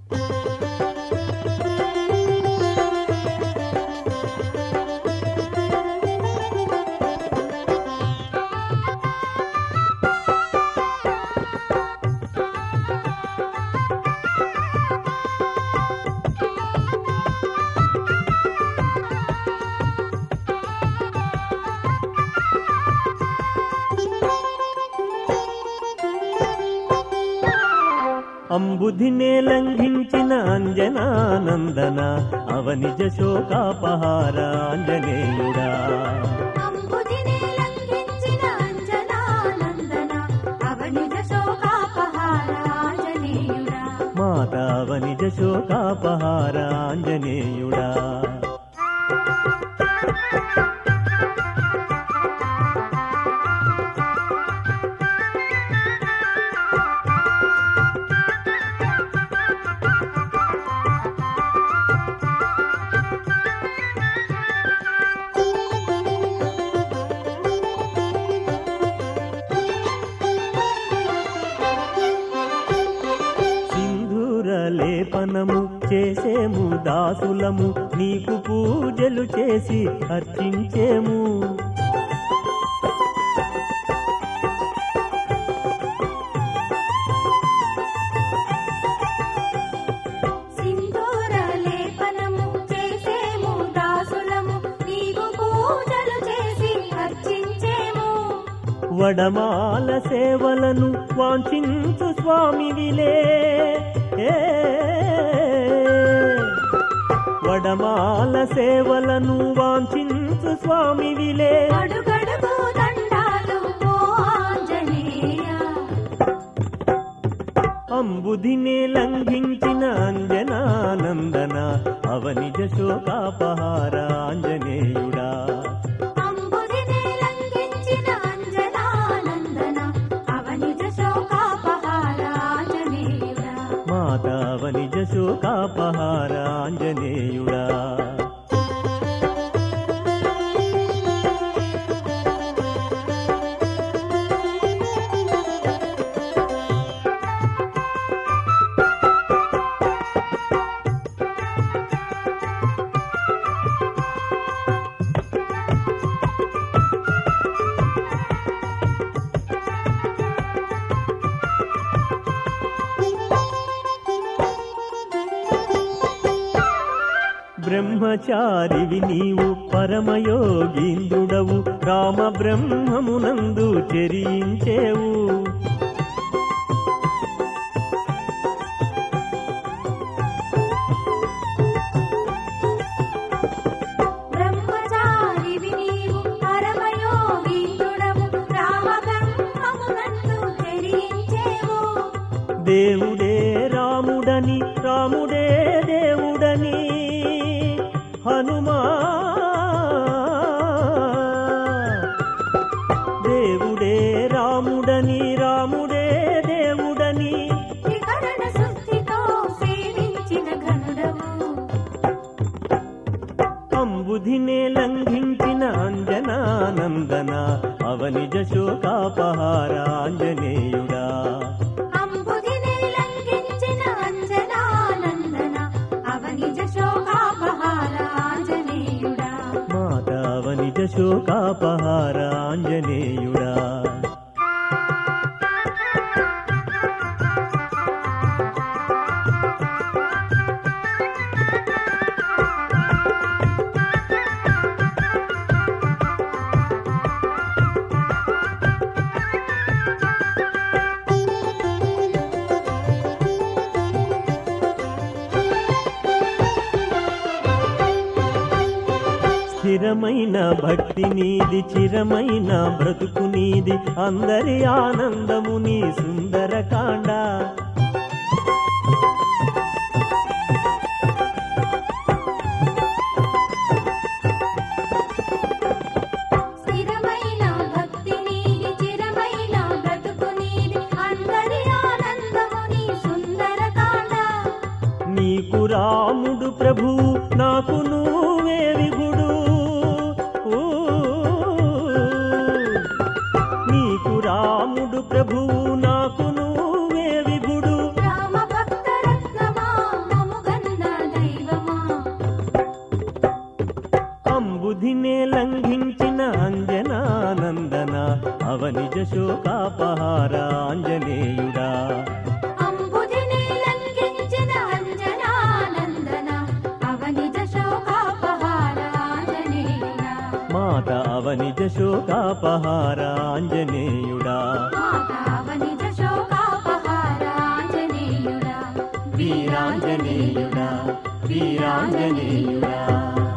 అంబుధినే లంఘించిన అంజనానందన అవనిజ శోకాపహార ఆంజనేయుడా అంబుధిని లంఘించిన అంజనానందన అవనిజ శోకాపహార ఆంజనేయుడా మాత అవనిజ శోకాపహార ఆంజనేయుడా సింధూర లేపనము చేసేము దాసులము నీకు పూజలు చేసి అర్చించేము సింధూర లేపనము చేసేము దాసులము నీకు పూజలు చేసి అర్చించేము వడమాల సేవలను వాంఛించు స్వామివిలే ఏ. వడమాల సేవలను వాంఛించు స్వామివిలే అడుగడుగు దండాలు ఓ ఆంజనేయ అంబుధినే లంఘించిన అంజనానందన అవనిజ శోకాపహార ఆంజనేయుడా అంబుధిని లంఘించిన అంజనానందన అవనిజ శోకాపహార ఆంజనేయుడా మాత అవనిజ శోకాపహార ఆంజనేయుడా బ్రహ్మచారివి నీవు పరమయోగీంద్రుడవు రామ బ్రహ్మమునందు చెరించేవు బ్రహ్మచారివి నీవు పరమయోగీంద్రుడవు రామ బ్రహ్మమునందు చెరించేవు దేవుడే రాముడని రాముడే దేవుడని హనుమా దేవుడే రాముడని రాముడే దేవుడని త్రికరణ శుద్ధితో సేవించిన ఘనుడవు అంబుధినే లంఘించిన అంజనానందన అవనిజ శోకాపహార ఆంజనేయుడా అంబుధిని లంఘించిన అంజనానందన అవనిజ శోకాపహార ఆంజనేయుడా మాత అవనిజ శోకాపహార ఆంజనేయుడా స్థిరమైన భక్తి నీది చిరమైన బ్రతుకు నీది అందరి ఆనందము నీ సుందరకాండ స్థిరమైన భక్తి నీది చిరమైన బ్రతుకు నీది అందరి ఆనందము నీ సుందరకాండ నీకు రాముడు ప్రభువు నాకు నువ్వే విగుడు ఊ. నీకు రాముడు ప్రభువు నాకు నువ్వే విగుడు రామ భక్త రత్నమా అవనిజ శోకాపహార ఆంజనేయుడా అంబుధిని లంఘించిన అంజనానందన అవనిజ శోకాపహార ఆంజనేయుడా మాత అవనిజ శోకాపహార ఆంజనేయుడా మాత అవనిజ శోకాపహార ఆంజనేయుడా వీరాంజనేయుడా వీరాంజనేయుడా